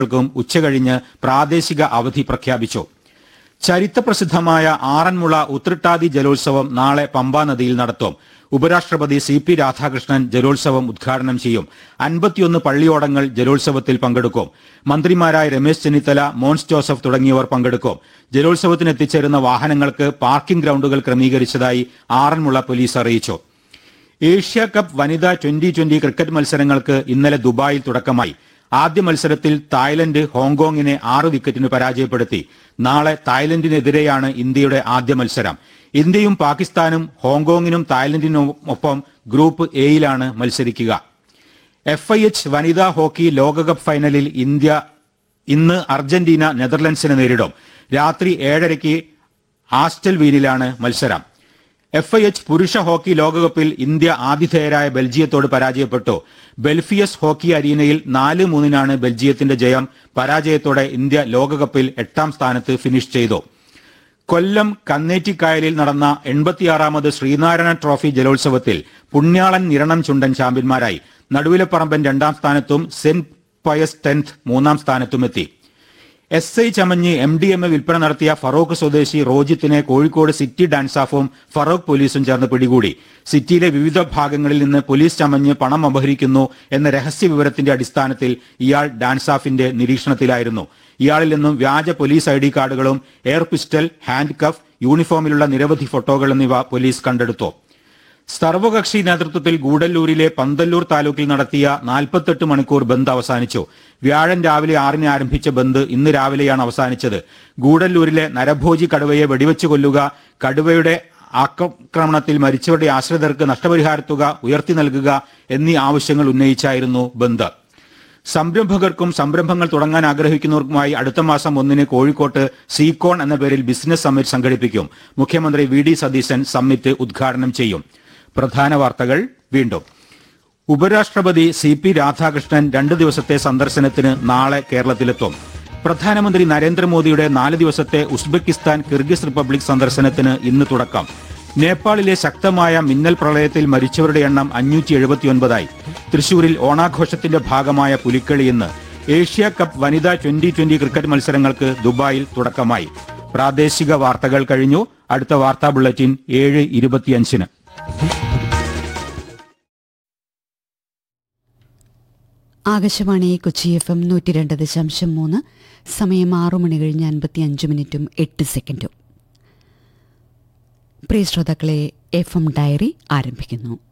ക്കും ഉച്ചകഴിഞ്ഞ് പ്രാദേശിക അവധി പ്രഖ്യാപിച്ചു ചരിത്രപ്രസിദ്ധമായ ആറന്മുള ഉത്രട്ടാതി ജലോത്സവം നാളെ പമ്പാ നദിയിൽ നടത്തും ഉപരാഷ്ട്രപതി സി പി രാധാകൃഷ്ണൻ ജലോത്സവം ഉദ്ഘാടനം ചെയ്യും അൻപത്തിയൊന്ന് പള്ളിയോടങ്ങൾ ജലോത്സവത്തിൽ പങ്കെടുക്കും മന്ത്രിമാരായ രമേശ് ചെന്നിത്തല മോൻസ് ജോസഫ് തുടങ്ങിയവർ പങ്കെടുക്കും ജലോത്സവത്തിന് എത്തിച്ചേരുന്ന വാഹനങ്ങൾക്ക് പാർക്കിംഗ് ഗ്രൌണ്ടുകൾ ക്രമീകരിച്ചതായി ആറന്മുള പോലീസ് അറിയിച്ചു ഏഷ്യ കപ്പ് വനിതാ ട്വന്റി ട്വന്റി ക്രിക്കറ്റ് മത്സരങ്ങൾക്ക് ഇന്നലെ ദുബായിൽ തുടക്കമായി ആദ്യ മത്സരത്തിൽ തായ്ലൻഡ് ഹോങ്കോങ്ങിനെ ആറ് വിക്കറ്റിന് പരാജയപ്പെടുത്തി നാളെ തായ്ലൻഡിനെതിരെയാണ് ഇന്ത്യയുടെ ആദ്യ മത്സരം ഇന്ത്യയും പാകിസ്ഥാനും ഹോങ്കോങ്ങിനും തായ്ലൻഡിനുമൊപ്പം ഗ്രൂപ്പ് എയിലാണ് മത്സരിക്കുക എഫ് ഐ എച്ച് വനിതാ ഹോക്കി ലോകകപ്പ് ഫൈനലിൽ ഇന്ത്യ ഇന്ന് അർജന്റീന നെതർലൻഡ്സിനെ നേരിടും രാത്രി ഏഴരയ്ക്ക് ആസ്റ്റൽ വീനിലാണ് മത്സരം എഫ് ഐ എച്ച് പുരുഷ ഹോക്കി ലോകകപ്പിൽ ഇന്ത്യ ആതിഥേയരായ ബെൽജിയത്തോട് പരാജയപ്പെട്ടു ബെൽഫിയസ് ഹോക്കി അരീനയിൽ നാല് മൂന്നിനാണ് ബെൽജിയത്തിന്റെ ജയം പരാജയത്തോടെ ഇന്ത്യ ലോകകപ്പിൽ എട്ടാം സ്ഥാനത്ത് ഫിനിഷ് ചെയ്തു കൊല്ലം കന്നേറ്റിക്കായലിൽ നടന്ന എൺപത്തിയാറാമത് ശ്രീനാരായണ ട്രോഫി ജലോത്സവത്തിൽ പുണ്യാളൻ നിരണം ചുണ്ടൻ ചാമ്പ്യന്മാരായി നടുവിലപ്പറമ്പൻ രണ്ടാം സ്ഥാനത്തും സെന്റ് പയസ് ടെൻത്ത് മൂന്നാം സ്ഥാനത്തുമെത്തി എസ് ഐ ചമഞ്ഞ് എം ഡി എം എ വിൽപ്പന നടത്തിയ ഫറോക്ക് സ്വദേശി റോജിത്തിനെ കോഴിക്കോട് സിറ്റി ഡാൻസ് ഓഫും ഫറോക്ക് പോലീസും ചേർന്ന് പിടികൂടി സിറ്റിയിലെ വിവിധ ഭാഗങ്ങളിൽ നിന്ന് പോലീസ് ചമഞ്ഞ് പണം അപഹരിക്കുന്നു എന്ന രഹസ്യ വിവരത്തിന്റെ അടിസ്ഥാനത്തിൽ ഇയാൾ ഡാൻസ് ഓഫിന്റെ നിരീക്ഷണത്തിലായിരുന്നു ഇയാളിൽ നിന്നും വ്യാജ പോലീസ് ഐ ഡി കാർഡുകളും എയർ പിസ്റ്റൽ ഹാൻഡ് കഫ് യൂണിഫോമിലുള്ള നിരവധി ഫോട്ടോകൾ എന്നിവ പോലീസ് കണ്ടെടുത്തു സർവകക്ഷി നേതൃത്വത്തിൽ ഗൂഡല്ലൂരിലെ പന്തല്ലൂർ താലൂക്കിൽ നടത്തിയ നാൽപ്പത്തെട്ട് മണിക്കൂർ ബന്ദ് അവസാനിച്ചു വ്യാഴൻ രാവിലെ ആറിന് ആരംഭിച്ച ബന്ദ് ഇന്ന് രാവിലെയാണ് അവസാനിച്ചത് ഗൂഡല്ലൂരിലെ നരഭോജി കടുവയെ വെടിവെച്ച് കൊല്ലുക കടുവയുടെ ആക്രമണത്തിൽ മരിച്ചവരുടെ ആശ്രിതർക്ക് നഷ്ടപരിഹാരത്തുക ഉയർത്തി നൽകുക എന്നീ ആവശ്യങ്ങൾ ഉന്നയിച്ചായിരുന്നു ബന്ദ് സംരംഭകർക്കും സംരംഭങ്ങൾ തുടങ്ങാൻ ആഗ്രഹിക്കുന്നവർക്കുമായി അടുത്ത മാസം ഒന്നിന് കോഴിക്കോട്ട് സീകോൺ എന്ന പേരിൽ ബിസിനസ് സമ്മിറ്റ് സംഘടിപ്പിക്കും മുഖ്യമന്ത്രി വി ഡി സതീശൻ സമ്മിറ്റ് ഉദ്ഘാടനം ചെയ്യും പ്രധാന വാർത്തകൾ വീണ്ടും ഉപരാഷ്ട്രപതി സി പി രാധാകൃഷ്ണൻ രണ്ട് ദിവസത്തെ സന്ദർശനത്തിന് നാളെ കേരളത്തിലെത്തും പ്രധാനമന്ത്രി നരേന്ദ്രമോദിയുടെ നാല് ദിവസത്തെ ഉസ്ബെക്കിസ്ഥാൻ കിർഗിസ് റിപ്പബ്ലിക് സന്ദർശനത്തിന് ഇന്ന് തുടക്കം നേപ്പാളിലെ ശക്തമായ മിന്നൽ പ്രളയത്തിൽ മരിച്ചവരുടെ എണ്ണം അഞ്ഞൂറ്റി എഴുപത്തിയൊൻപതായി തൃശൂരിൽ ഓണാഘോഷത്തിന്റെ ഭാഗമായ പുലിക്കളി ഇന്ന് ഏഷ്യ കപ്പ് വനിതാ ട്വന്റി ട്വന്റി ക്രിക്കറ്റ് മത്സരങ്ങൾക്ക് ദുബായിൽ തുടക്കമായി പ്രാദേശിക വാർത്തകൾ കഴിഞ്ഞു അടുത്ത വാർത്താ ബുള്ളറ്റിൻ ഏഴ് ഇരുപത്തിയഞ്ചിന് ആകാശവാണി കൊച്ചി എഫ് എം നൂറ്റി രണ്ട് ദശാംശം മൂന്ന് സമയം ആറു മണി കഴിഞ്ഞ് അൻപത്തി അഞ്ച് മിനിറ്റും എട്ട് സെക്കൻഡും പ്രിയ ശ്രോതാക്കളെ എഫ് എം ഡയറി ആരംഭിക്കുന്നു